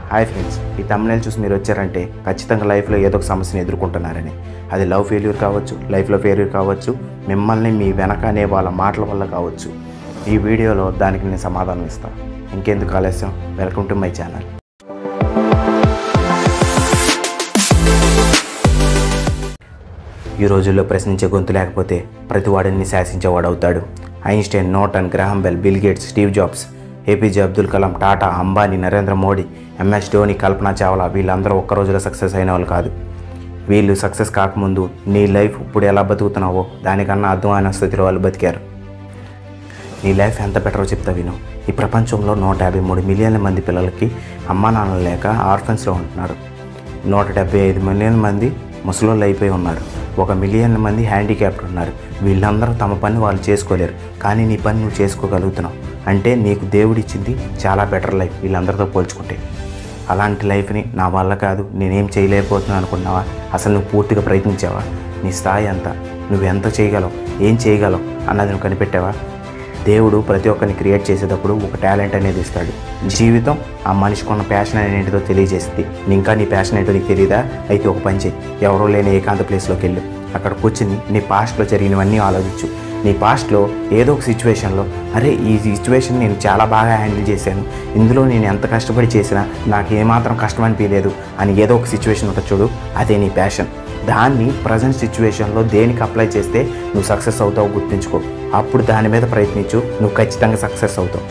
hi friends ఈ తమిళ చూసి మీరు వచ్చారంటే ఖచ్చితంగా లైఫ్లో ఏదో ఒక సమస్యను ఎదుర్కొంటున్నారని అది లవ్ ఫెయిల్యూర్ కావచ్చు లైఫ్లో ఫెయిల్యూర్ కావచ్చు మిమ్మల్ని మీ వెనక అనే వాళ్ళ మాటల వల్ల కావచ్చు ఈ వీడియోలో దానికి నేను సమాధానం ఇస్తాను ఇంకెందుకు ఆలస్యం వెల్కమ్ టు మై ఛానల్ ఈ రోజుల్లో ప్రశ్నించే గొంతు లేకపోతే ప్రతివాడిని శాసించేవాడు అవుతాడు Einstein Newton Graham Bell Bill Gates Steve Jobs APJ Abdul Kalam Tata Ambani Narendra Modi MS Dhoni Kalpana Chawla వీళ్ళందరూ ఒక్క రోజులో సక్సెస్ అయిన వాళ్ళు కాదు వీళ్ళు సక్సెస్ కాకముందు నీ లైఫ్ ఇప్పుడు ఎలా బతుకుతున్నావో దానికన్నా అర్థమైన స్థితిలో వాళ్ళు బతికారు నీ లైఫ్ ఎంత బెటరో చెప్తా విను ఈ ప్రపంచంలో నూట యాభై మూడు మిలియన్ల మంది పిల్లలకి అమ్మా నాన్నలు లేక ఆర్ఫన్స్లో ఉంటున్నారు నూట డెబ్బై ఐదు మిలియన్ మంది ముసలోళ్ళు అయిపోయి ఉన్నారు ఒక మిలియన్ మంది హ్యాండిక్యాప్డ్ ఉన్నారు వీళ్ళందరూ తమ పని వాళ్ళు చేసుకోలేరు కానీ నీ పని నువ్వు చేసుకోగలుగుతున్నావు అంటే నీకు దేవుడిచ్చింది చాలా బెటర్ లైఫ్ వీళ్ళందరితో పోల్చుకుంటే అలాంటి లైఫ్ని నా వల్ల కాదు నేనేం చేయలేకపోతున్నాను అనుకున్నావా అసలు నువ్వు పూర్తిగా ప్రయత్నించావా నీ స్థాయి ఎంత నువ్వు ఎంత చేయగలవు ఏం చేయగలవు అన్నది నువ్వు కనిపెట్టావా దేవుడు ప్రతి ఒక్కరిని క్రియేట్ చేసేటప్పుడు ఒక టాలెంట్ అనేది ఇస్తాడు జీవితం ఆ మనిషికి ఉన్న ప్యాషన్ అనేటిదో తెలియజేస్తుంది ఇంకా నీ ప్యాషన్ ఏంటో నీకు తెలియదా అయితే ఒక పని చేయి ఎవరో లేని ఏకాంత ప్లేస్లోకి వెళ్ళు అక్కడ కూర్చుని నీ పాస్ట్లో జరిగినవన్నీ ఆలోచించు నీ పాస్ట్లో ఏదో ఒక సిచ్యువేషన్లో అరే ఈ సిచ్యువేషన్ నేను చాలా బాగా హ్యాండిల్ చేశాను ఇందులో నేను ఎంత కష్టపడి చేసినా నాకు ఏమాత్రం కష్టం అనిపించలేదు అని ఏదో ఒక సిచ్యువేషన్ ఉంటుంది చూడు అదే నీ ప్యాషన్ దాన్ని ప్రజెంట్ సిచ్యువేషన్లో దేనికి అప్లై చేస్తే నువ్వు సక్సెస్ అవుతావు గుర్తుంచుకో అప్పుడు దాని మీద ప్రయత్నించు నువ్వు ఖచ్చితంగా సక్సెస్ అవుతావు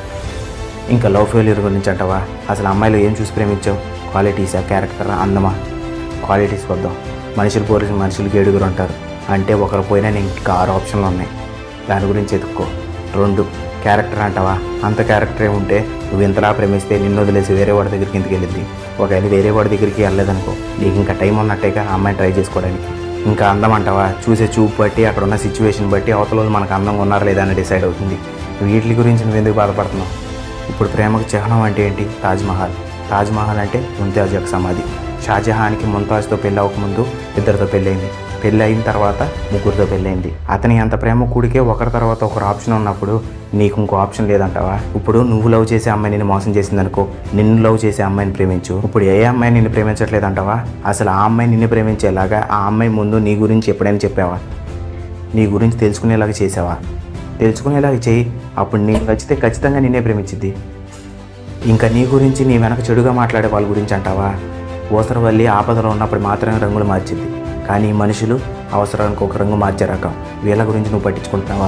ఇంకా లవ్ ఫెయిల్యూర్ గురించి అంటావా అసలు అమ్మాయిలు ఏం చూసి ప్రేమించావు క్వాలిటీసా క్యారెక్టరా అందమా క్వాలిటీస్ వద్దాం మనుషులు పోలిసిన మనుషులకి ఏడుగురు ఉంటారు అంటే ఒకరు పోయినా నీకు ఇంకా ఆరు ఆప్షన్లు ఉన్నాయి దాని గురించి ఎత్తుక్కో రెండు క్యారెక్టర్ అంటావా అంత క్యారెక్టరే ఉంటే నువ్వు ఇంతలా ప్రేమిస్తే నిన్ను వదిలేసి వేరే వాడి దగ్గరికి ఎందుకు వెళ్ళింది ఒకవేళ వేరే వాడి దగ్గరికి వెళ్ళలేదనుకో నీకు ఇంకా టైం ఉన్నట్టేగా ఆ అమ్మాయిని ట్రై చేసుకోవడానికి ఇంకా అందం అంటావా చూసే చూపు బట్టి అక్కడ ఉన్న సిచ్యువేషన్ బట్టి అవతల వాళ్ళు మనకు అందంగా ఉన్నారా లేదా అని డిసైడ్ అవుతుంది వీటి గురించి నువ్వు ఎందుకు బాధపడుతున్నావు ఇప్పుడు ప్రేమకు చిహ్నం అంటే ఏంటి తాజ్మహల్ తాజ్మహల్ అంటే ముంతాజ్ యొక్క సమాధి షాజహాన్కి ముంతాజ్తో పెళ్ళి అవ్వకముందు ఇద్దరితో పెళ్ళైంది పెళ్ళి అయిన తర్వాత ముగ్గురితో పెళ్ళైంది అతని అంత ప్రేమ కూడికే ఒకరి తర్వాత ఒకరు ఆప్షన్ ఉన్నప్పుడు నీకు ఇంకో ఆప్షన్ లేదంటావా ఇప్పుడు నువ్వు లవ్ చేసే అమ్మాయి నిన్ను మోసం చేసిందనుకో నిన్ను లవ్ చేసే అమ్మాయిని ప్రేమించు ఇప్పుడు ఏ అమ్మాయి నిన్ను ప్రేమించట్లేదంటావా అసలు ఆ అమ్మాయి నిన్ను ప్రేమించేలాగా ఆ అమ్మాయి ముందు నీ గురించి ఎప్పుడైనా చెప్పావా నీ గురించి తెలుసుకునేలాగా చేసావా తెలుసుకునేలాగా చేయి అప్పుడు నీకు నచ్చితే ఖచ్చితంగా నిన్నే ప్రేమించింది ఇంకా నీ గురించి నీ వెనక చెడుగా మాట్లాడే వాళ్ళ గురించి అంటావా ఓసరవల్లి ఆపదలో ఉన్నప్పుడు మాత్రమే రంగులు మార్చింది కానీ ఈ మనుషులు అవసరానికి ఒక రంగు మార్చే రకం వీళ్ళ గురించి నువ్వు పట్టించుకుంటున్నావా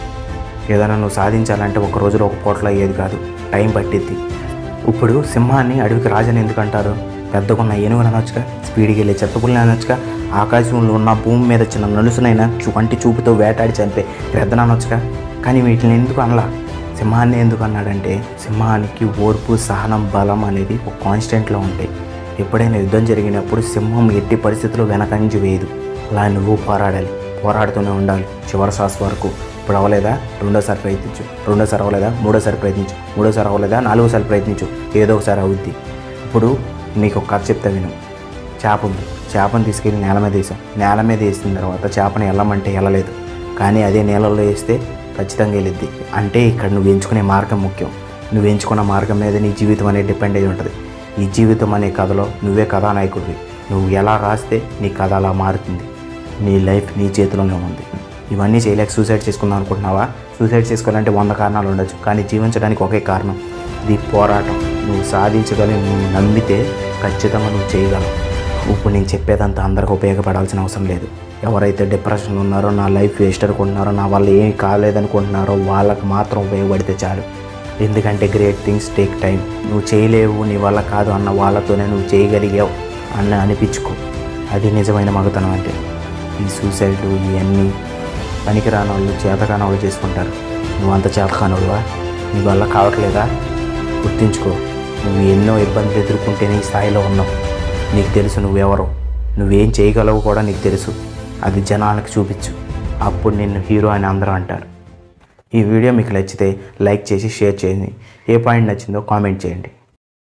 ఏదైనా నువ్వు సాధించాలంటే ఒక రోజులో ఒక పూటలో అయ్యేది కాదు టైం పట్టిద్ది ఇప్పుడు సింహాన్ని అడవికి రాజని ఎందుకు అంటారు పెద్దగున్న ఏనుగుని అనొచ్చుగా స్పీడ్కి వెళ్ళే చెత్తపుల్ని అనొచ్చుగా ఆకాశంలో ఉన్న భూమి మీద చిన్న నలుసునైనా చూ కంటి చూపుతో వేటాడి చంపే గ్రద్దన అనొచ్చుగా కానీ వీటిని ఎందుకు అనలా సింహాన్ని ఎందుకు అన్నాడంటే సింహానికి ఓర్పు సహనం బలం అనేది ఒక కాన్స్టెంట్లో ఉంటాయి ఎప్పుడైనా యుద్ధం జరిగినప్పుడు సింహం ఎట్టి పరిస్థితుల్లో వెనకంజి వేయదు అలా నువ్వు పోరాడాలి పోరాడుతూనే ఉండాలి చివరి శ్వాస వరకు ఇప్పుడు అవ్వలేదా రెండోసారి ప్రయత్నించు రెండోసారి అవ్వలేదా మూడోసారి ప్రయత్నించు మూడోసారి అవ్వలేదా నాలుగోసారి ప్రయత్నించు ఏదో ఒకసారి అవుద్ది ఇప్పుడు నీకు ఒక కథ చెప్తా విను చేప ఉంది చేపను తీసుకెళ్ళి నేల మీద వేసాం నేల మీద వేసిన తర్వాత చేపను వెళ్ళమంటే వెళ్ళలేదు కానీ అదే నీళ్ళలో వేస్తే ఖచ్చితంగా వెళ్ళిద్ది అంటే ఇక్కడ నువ్వు ఎంచుకునే మార్గం ముఖ్యం నువ్వు ఎంచుకున్న మార్గం మీద నీ జీవితం అనేది డిపెండ్ అయి ఉంటుంది ఈ జీవితం అనే కథలో నువ్వే కథానాయకుడివి నువ్వు ఎలా రాస్తే నీ కథ అలా మారుతుంది నీ లైఫ్ నీ చేతిలోనే ఉంది ఇవన్నీ చేయలేక సూసైడ్ చేసుకుందాం అనుకుంటున్నావా సూసైడ్ చేసుకోవాలంటే వంద కారణాలు ఉండొచ్చు కానీ జీవించడానికి ఒకే కారణం ఇది పోరాటం నువ్వు సాధించగలవు నువ్వు నమ్మితే ఖచ్చితంగా నువ్వు చేయగలవు ఇప్పుడు నేను చెప్పేదంతా అందరికి ఉపయోగపడాల్సిన అవసరం లేదు ఎవరైతే డిప్రెషన్ ఉన్నారో నా లైఫ్ వేస్ట్ అనుకుంటున్నారో నా వల్ల ఏం కాలేదనుకుంటున్నారో వాళ్ళకి మాత్రం ఉపయోగపడితే చాలు ఎందుకంటే గ్రేట్ థింగ్స్ టేక్ టైం నువ్వు చేయలేవు నీ వల్ల కాదు అన్న వాళ్ళతోనే నువ్వు చేయగలిగావు అన్న అనిపించుకో అది నిజమైన మగతనం అంటే ఈ సూసైడ్ ఇవన్నీ పనికిరాని వాళ్ళు చేతకాని వాళ్ళు చేసుకుంటారు నువ్వు అంత చేతకానుడువా నీ వల్ల కావట్లేదా గుర్తుంచుకో నువ్వు ఎన్నో ఇబ్బందులు ఎదుర్కొంటేనే ఈ స్థాయిలో ఉన్నావు నీకు తెలుసు నువ్వెవరో నువ్వేం చేయగలవు కూడా నీకు తెలుసు అది జనాలకు చూపించు అప్పుడు నిన్ను హీరో అని అందరూ అంటారు ఈ వీడియో మీకు నచ్చితే లైక్ చేసి షేర్ చేయండి ఏ పాయింట్ నచ్చిందో కామెంట్ చేయండి